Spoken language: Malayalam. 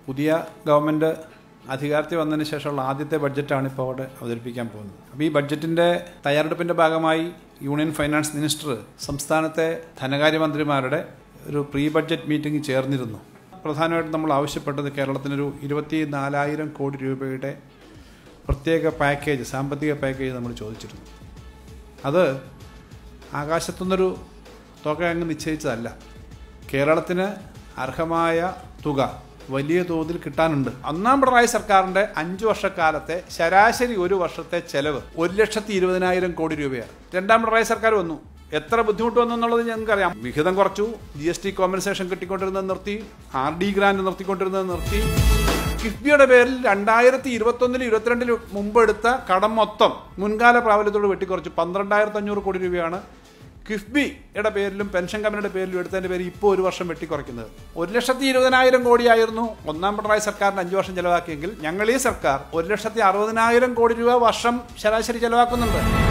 പുതിയ ഗവൺമെൻറ് അധികാരത്തിൽ വന്നതിന് ശേഷമുള്ള ആദ്യത്തെ ബഡ്ജറ്റാണ് ഇപ്പോൾ അവിടെ അവതരിപ്പിക്കാൻ പോകുന്നത് അപ്പോൾ ഈ ബഡ്ജറ്റിൻ്റെ തയ്യാറെടുപ്പിൻ്റെ ഭാഗമായി യൂണിയൻ ഫൈനാൻസ് മിനിസ്റ്റർ സംസ്ഥാനത്തെ ധനകാര്യമന്ത്രിമാരുടെ ഒരു പ്രീ ബഡ്ജറ്റ് മീറ്റിംഗ് ചേർന്നിരുന്നു പ്രധാനമായിട്ടും നമ്മൾ ആവശ്യപ്പെട്ടത് കേരളത്തിനൊരു ഇരുപത്തി നാലായിരം കോടി രൂപയുടെ പ്രത്യേക പാക്കേജ് സാമ്പത്തിക പാക്കേജ് നമ്മൾ ചോദിച്ചിരുന്നു അത് ആകാശത്തുനിന്നൊരു തുക അങ്ങ് നിശ്ചയിച്ചതല്ല കേരളത്തിന് അർഹമായ തുക വലിയ തോതിൽ കിട്ടാനുണ്ട് ഒന്നാം പിണറായി സർക്കാരിന്റെ അഞ്ചു വർഷക്കാലത്തെ ശരാശരി ഒരു വർഷത്തെ ചെലവ് ഒരു ലക്ഷത്തി ഇരുപതിനായിരം കോടി രൂപയാണ് രണ്ടാം പിണറായി സർക്കാർ വന്നു എത്ര ബുദ്ധിമുട്ട് വന്നു എന്നുള്ളത് ഞങ്ങൾക്കറിയാം വിഹിതം കുറച്ചു ജി എസ് ടി കോമ്പൻസേഷൻ കിട്ടിക്കൊണ്ടിരുന്നത് നിർത്തി ആർ ഡി ഗ്രാന്റ് നിർത്തിക്കൊണ്ടിരുന്നത് നിർത്തി കിഫ്ബിയുടെ പേരിൽ രണ്ടായിരത്തി ഇരുപത്തൊന്നിലും ഇരുപത്തിരണ്ടിലും മുമ്പ് എടുത്ത കടം മൊത്തം മുൻകാല പ്രാബല്യത്തോട് വെട്ടിക്കുറച്ചു പന്ത്രണ്ടായിരത്തി അഞ്ഞൂറ് കോടി രൂപയാണ് കിഫ്ബിയുടെ പേരിലും പെൻഷൻ കമ്പനിയുടെ പേരിലും എടുത്തതിന്റെ പേര് ഇപ്പോൾ ഒരു വർഷം വെട്ടിക്കുറയ്ക്കുന്നത് ഒരു ലക്ഷത്തി ഇരുപതിനായിരം കോടിയായിരുന്നു ഒന്നാം പിണറായി സർക്കാരിന് അഞ്ചു വർഷം ചെലവാക്കിയെങ്കിൽ ഞങ്ങൾ ഈ സർക്കാർ ഒരു ലക്ഷത്തി അറുപതിനായിരം കോടി രൂപ വർഷം ശരാശരി ചെലവാക്കുന്നുണ്ട്